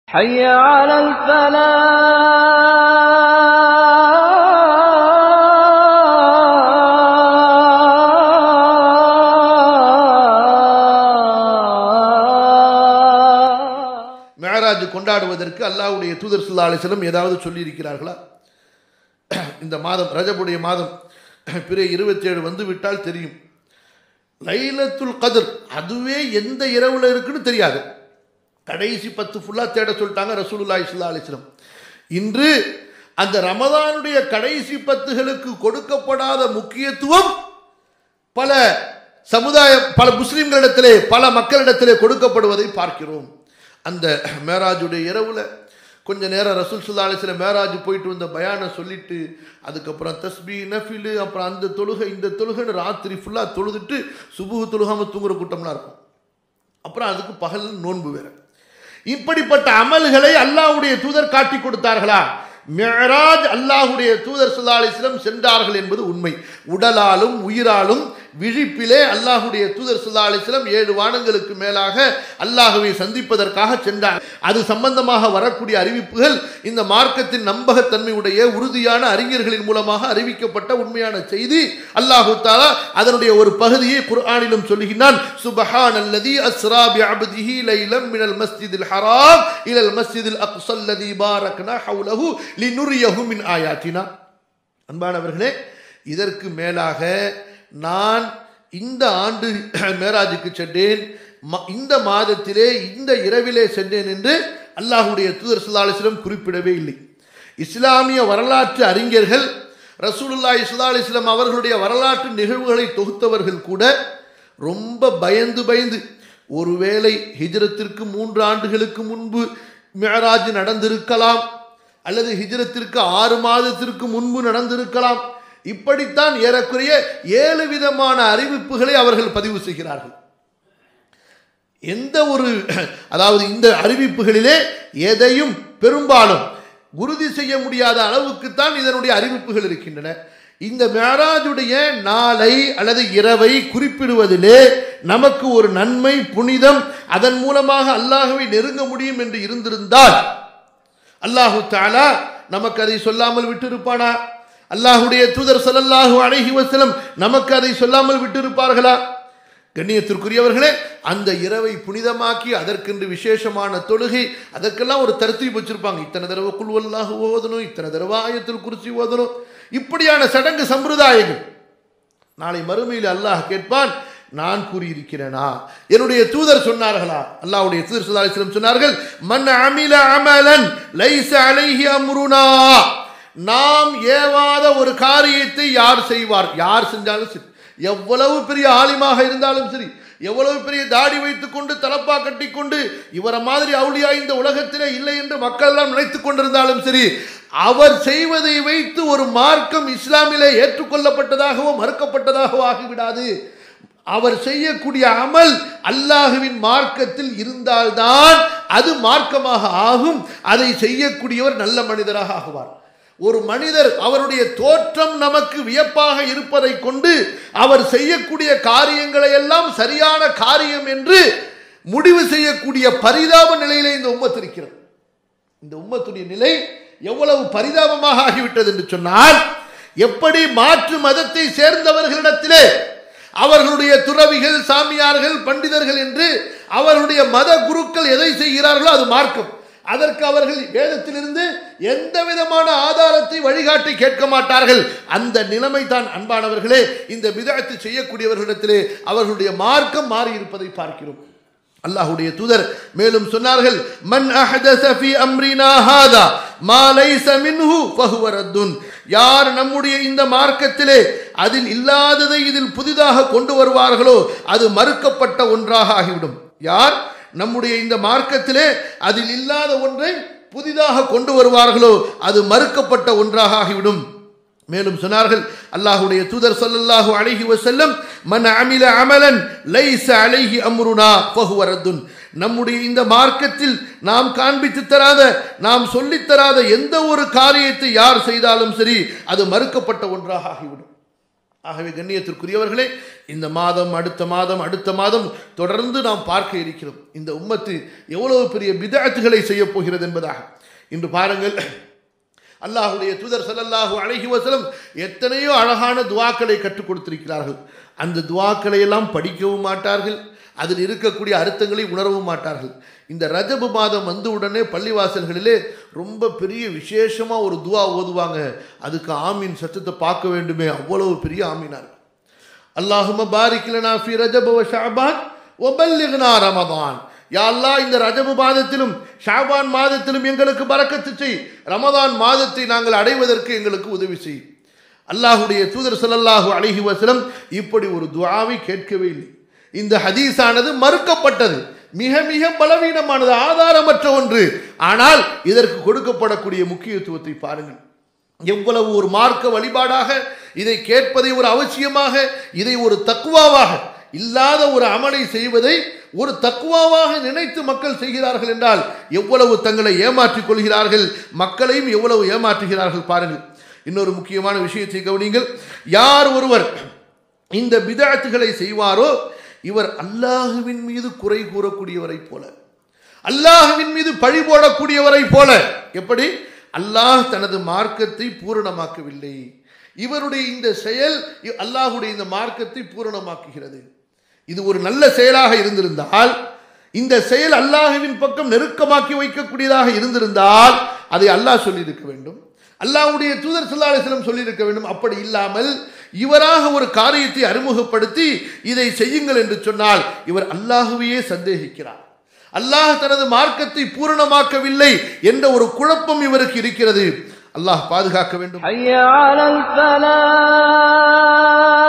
حي على الفلاح மேராஜ் கொண்டாடுவதற்கு அல்லாஹ்வுடைய தூதர் ஸல்லல்லாஹு அலைஹி வஸல்லம் ஏதாவது சொல்லியிருக்கிறார்களா இந்த மாதம் ரஜபுடைய மாதம் பிற இருபத்தேழு வந்து விட்டால் தெரியும் லைலத்துல் கதிர் அதுவே எந்த இரவுல இருக்குன்னு தெரியாது கடைசி பத்து ஃபுல்லா தேட சொல்லிட்டாங்க ரசூலுல்லாஹி ஸல்லல்லாஹு அலைஹி வஸல்லம் இன்று அந்த ரமதானுடைய கடைசி பத்துகளுக்கு கொடுக்கப்படாத முக்கியத்துவம் பல சமுதாய பல முஸ்லிம்களிடத்திலே பல மக்களிடத்திலே கொடுக்கப்படுவதை பார்க்கிறோம் அந்த மேராஜுடைய இரவுல கொஞ்ச நேரம் ரசூல் சுல்லா அலிஸ்ல மேராஜ் போயிட்டு வந்த பயானை சொல்லிட்டு அதுக்கப்புறம் தஸ்பி நஃபிலு அப்புறம் அந்த தொழுகை இந்த தொழுகைன்னு ராத்திரி ஃபுல்லாக தொழுதுட்டு சுபுகு தொழுகாம தூங்குற கூட்டம்லாம் இருக்கும் அப்புறம் அதுக்கு பகல் நோன்பு வேற இப்படிப்பட்ட அமல்களை அல்லாஹ்வுடைய தூதர் காட்டி கொடுத்தார்களா மியராஜ் அல்லாஹ்வுடைய தூதர் ஸல்லல்லாஹு அலைஹி வஸல்லம் சென்றார்கள் என்பது உண்மை உடலாலும் உயிராலும் விழிப்பிலே அல்லாஹ்வுடைய தூதர் ஸல்லல்லாஹு அலைஹி வஸல்லம் ஏழு வானங்களுக்கு மேலாக அல்லாஹ்வை சந்திப்பதற்காக சென்றார் அது சம்பந்தமாக வரக்கூடிய அறிவிப்புகள் இந்த மார்க்கத்தின் நம்பகத்தன்மையுடைய உறுதியான அறிஞர்களின் மூலமாக அறிவிக்கப்பட்ட உண்மையான செய்தி அல்லாஹு தாலா அதனுடைய ஒரு பகுதியை குர்ஆனிலும் சொல்லுகிறான் சுபஹான் அல்லதி அஸ்ரா பி அப்திஹி லைலம் மினல் மஸ்ஜிதில் ஹராம் இலல் மஸ்ஜிதில் அக்ஸல் லதி பாரக்னா ஹவுலஹு லினுரியஹு மின் ஆயாத்தினா அன்பானவர்களே இதற்கு மேலாக நான் இந்த ஆண்டு மேராஜுக்கு சென்றேன் ம- இந்த மாதத்திலே இந்த இரவிலே சென்றேன் என்று அல்லாஹ்வுடைய தூதர் ஸல்லல்லாஹு அலைஹி வஸல்லம் குறிப்பிடவே இல்லை இஸ்லாமிய வரலாற்று அறிஞர்கள் ரசூலுல்லாஹி ஸல்லல்லாஹு அலைஹி வஸல்லம் அவர்களுடைய வரலாற்று நிகழ்வுகளை தொகுத்தவர்கள் கூட ரொம்ப பயந்து பயந்து ஒருவேளை ஹிஜ்ரத்திற்கு மூன்று ஆண்டுகளுக்கு முன்பு மியராஜ் நடந்திருக்கலாம் அல்லது ஹிஜ்ரத்திற்கு ஆறு மாதத்திற்கு முன்பு நடந்திருக்கலாம் இப்படித்தான் ஏறக்குறைய ஏழு விதமான அறிவிப்புகளை அவர்கள் பதிவு செய்கிறார்கள் எந்த ஒரு அதாவது இந்த அறிவிப்புகளிலே எதையும் பெரும்பாலும் உறுதி செய்ய முடியாத அளவுக்குத்தான் இதனுடைய அறிவிப்புகள் இருக்கின்றன இந்த மேராஜுடைய நாளை அல்லது இரவை குறிப்பிடுவதிலே நமக்கு ஒரு நன்மை புனிதம் அதன் மூலமாக அல்லாஹ்வை நெருங்க முடியும் என்று இருந்திருந்தால் அல்லாஹு தாலா நமக்கு அதை சொல்லாமல் விட்டிருப்பானா அல்லாஹுடைய தூதர் ஸல்லல்லாஹு அலைஹி வஸல்லம் நமக்கு அதை சொல்லாமல் விட்டிருப்பார்களா கண்ணியத்திற்குரியவர்களே அந்த இரவை புனிதமாக்கி அதற்கென்று விசேஷமான தொழுகை அதற்கெல்லாம் ஒரு தர்த்தீப் வச்சிருப்பாங்க இத்தனை தடவை குல்வல்லாஹு ஓதணும் இத்தனை தடவை ஆயத்தில் குறிச்சி ஓதணும் இப்படியான சடங்கு சம்பிரதாயங்கள் நாளை மறுமையில் அல்லாஹ் கேட்பான் நான் கூறியிருக்கிறேனா என்னுடைய தூதர் சொன்னார்களா அல்லாஹ்வுடைய தூதர் ஸல்லல்லாஹு அலைஹி வஸல்லம் சொன்னார்கள் மன் அமில அமலன் லைஸ அலைஹி அம்ருனா நாம் ஏவாத ஒரு காரியத்தை யார் செய்வார் யார் செஞ்சாலும் சரி எவ்வளவு பெரிய ஆலிமாக இருந்தாலும் சரி எவ்வளவு பெரிய தாடி வைத்துக் கொண்டு தலப்பா கட்டிக்கொண்டு இவரை மாதிரி அவுளியா இந்த உலகத்திலே இல்லை என்று மக்கள் எல்லாம் நினைத்துக் கொண்டிருந்தாலும் சரி அவர் செய்வதை வைத்து ஒரு மார்க்கம் இஸ்லாமிலே ஏற்றுக்கொள்ளப்பட்டதாகவோ மறுக்கப்பட்டதாகவோ ஆகிவிடாது அவர் செய்யக்கூடிய அமல் அல்லாஹுவின் மார்க்கத்தில் இருந்தால்தான் அது மார்க்கமாக ஆகும் அதை செய்யக்கூடியவர் நல்ல மனிதராக ஆகுவார் ஒரு மனிதர் அவருடைய தோற்றம் நமக்கு வியப்பாக இருப்பதை கொண்டு அவர் செய்யக்கூடிய காரியங்களை எல்லாம் சரியான காரியம் என்று முடிவு செய்யக்கூடிய பரிதாப நிலையிலே இந்த உம்மத் இருக்கிறது இந்த உம்மத்துடைய நிலை எவ்வளவு பரிதாபமாக ஆகிவிட்டது என்று சொன்னால் எப்படி மாற்று மதத்தை சேர்ந்தவர்களிடத்திலே அவர்களுடைய துறவிகள் சாமியார்கள் பண்டிதர்கள் என்று அவர்களுடைய மத குருக்கள் எதை செய்கிறார்களோ அது மார்க்கம் அதற்கு அவர்கள் வேதத்திலிருந்து எந்த விதமான ஆதாரத்தை வழிகாட்டி கேட்க மாட்டார்கள் அந்த நிலைமை தான் அன்பானவர்களே இந்த விதத்தை செய்யக்கூடியவர்களிடத்திலே அவர்களுடைய மார்க்கம் மாறி இருப்பதை பார்க்கிறோம் அல்லாஹ்வுடைய தூதர் மேலும் சொன்னார்கள் மன் அஹதஸ ஃபீ அம்ரினா ஹாதா மா லைஸ மின்ஹு ஃபஹுவ ரத்துன் யார் நம்முடைய இந்த மார்க்கத்திலே அதில் இல்லாததை இதில் புதிதாக கொண்டு வருவார்களோ அது மறுக்கப்பட்ட ஒன்றாக ஆகிவிடும் யார் நம்முடைய இந்த மார்க்கத்திலே அதில் இல்லாத ஒன்றை புதிதாக கொண்டு வருவார்களோ அது மறுக்கப்பட்ட ஒன்றாக ஆகிவிடும் மேலும் சொன்னார்கள் அல்லாஹ்வுடைய தூதர் ஸல்லல்லாஹு அலைஹி வஸல்லம் மன் அமில அமலன் லைஸ அலைஹி அம்ருனா ஃபஹுவ ரத்துன் நம்முடைய இந்த மார்க்கத்தில் நாம் காண்பித்து தராத நாம் சொல்லித் தராத எந்த ஒரு காரியத்தை யார் செய்தாலும் சரி அது மறுக்கப்பட்ட ஒன்றாக ஆகிவிடும் ஆகவே கண்ணியத்திற்குரியவர்களே இந்த மாதம் அடுத்த மாதம் அடுத்த மாதம் தொடர்ந்து நாம் பார்க்க இருக்கிறோம் இந்த உம்மத்து எவ்வளவு பெரிய பிதாத்துகளை செய்ய போகிறது என்பதாக இன்று பாருங்கள் அல்லாஹுடைய தூதர் ஸல்லல்லாஹு அலைஹி வஸல்லம் எத்தனையோ அழகான துவாக்களை கற்றுக் கொடுத்திருக்கிறார்கள் அந்த துவாக்களை எல்லாம் படிக்கவும் மாட்டார்கள் அதில் இருக்கக்கூடிய அர்த்தங்களை உணரவும் மாட்டார்கள் இந்த ரஜபு மாதம் வந்த உடனே பள்ளிவாசல்களிலே ரொம்ப பெரிய விசேஷமா ஒரு துவா ஓதுவாங்க அதுக்கு ஆமீன் சத்தத்தை பார்க்க வேண்டுமே அவ்வளவு பெரிய ஆமீனார் அல்லாஹும பாரிக்லனா ஃபி ரஜப வ ஷஅபான் வபல்லிக்னா ரமதான் யா அல்லாஹ் இந்த ரஜபு மாதத்திலும் ஷாபான் மாதத்திலும் எங்களுக்கு பரக்கத்து செய் ரமதான் மாதத்தை நாங்கள் அடைவதற்கு எங்களுக்கு உதவி செய் அல்லாஹுடைய தூதர் ஸல்லல்லாஹு அலைஹி வஸல்லம் இப்படி ஒரு துஆவை கேட்கவே இல்லை இந்த ஹதீஸானது மறுக்கப்பட்டது மிக மிக பலவீனமானது ஆதாரமற்ற ஒன்று ஆனால் இதற்கு கொடுக்கப்படக்கூடிய முக்கியத்துவத்தை பாருங்கள் எவ்வளவு ஒரு மார்க்க வழிபாடாக இதை கேட்பதை ஒரு அவசியமாக இதை ஒரு தக்குவாவாக இல்லாத ஒரு அமலை செய்வதை ஒரு தக்குவாவாக நினைத்து மக்கள் செய்கிறார்கள் என்றால் எவ்வளவு தங்களை ஏமாற்றிக் கொள்கிறார்கள் மக்களையும் எவ்வளவு ஏமாற்றுகிறார்கள் பாருங்கள் இன்னொரு முக்கியமான விஷயத்தை கவனிங்கள் யார் ஒருவர் இந்த பிதாத்துகளை செய்வாரோ இவர் அல்லாஹுவின் மீது குறை கூறக்கூடியவரை போல அல்லாஹுவின் மீது பழி போடக்கூடியவரை போல எப்படி அல்லாஹ் தனது மார்க்கத்தை பூரணமாக்கவில்லை இவருடைய இந்த செயல் அல்லாஹுடைய இந்த மார்க்கத்தை பூரணமாக்குகிறது இது ஒரு நல்ல செயலாக இருந்திருந்தால் இந்த செயல் அல்லாஹுவின் பக்கம் நெருக்கமாக்கி வைக்கக்கூடியதாக இருந்திருந்தால் அதை அல்லாஹ் சொல்லியிருக்க வேண்டும் அல்லாஹ்வுடைய தூதர் ஸல்லல்லாஹு அலைஹி வஸல்லம் சொல்லியிருக்க வேண்டும் அப்படி இல்லாமல் இவராக ஒரு காரியத்தை அறிமுகப்படுத்தி இதை செய்யுங்கள் என்று சொன்னால் இவர் அல்லாஹுவையே சந்தேகிக்கிறார் அல்லாஹ் தனது மார்க்கத்தை பூரணமாக்கவில்லை என்ற ஒரு குழப்பம் இவருக்கு இருக்கிறது அல்லாஹ் பாதுகாக்க வேண்டும் حي على الفلاح